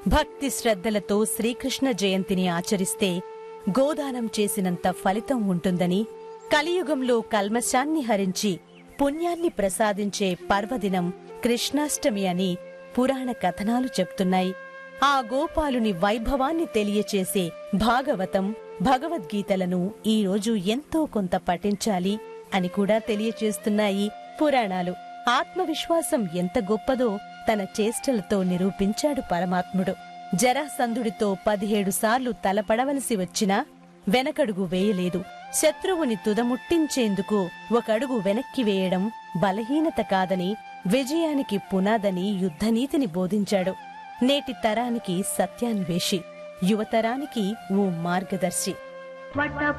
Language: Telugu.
భక్తి శ్రద్ధలతో శ్రీకృష్ణ జయంతిని ఆచరిస్తే గోదానం చేసినంత ఫలితం ఉంటుందని కలియుగంలో కల్మశాన్ని హరించి పుణ్యాన్ని ప్రసాదించే పర్వదినం కృష్ణాష్టమి అని పురాణ కథనాలు చెప్తున్నాయి ఆ గోపాలుని వైభవాన్ని తెలియచేసే భాగవతం భగవద్గీతలను ఈ రోజు ఎంతో కొంత పఠించాలి అని కూడా తెలియచేస్తున్నాయి పురాణాలు ఆత్మవిశ్వాసం ఎంత గొప్పదో తన చేష్టలతో నిరూపించాడు పరమాత్ముడు జరాసంధుడితో పదిహేడు సార్లు తలపడవలసి వచ్చినా వెనకడుగు వేయలేదు శత్రువుని తుదముట్టించేందుకు ఒక అడుగు వెనక్కి వేయడం బలహీనత కాదని విజయానికి పునాదని యుద్ధనీతిని బోధించాడు నేటి తరానికి సత్యాన్వేషి యువతరానికి ఓ మార్గదర్శి వట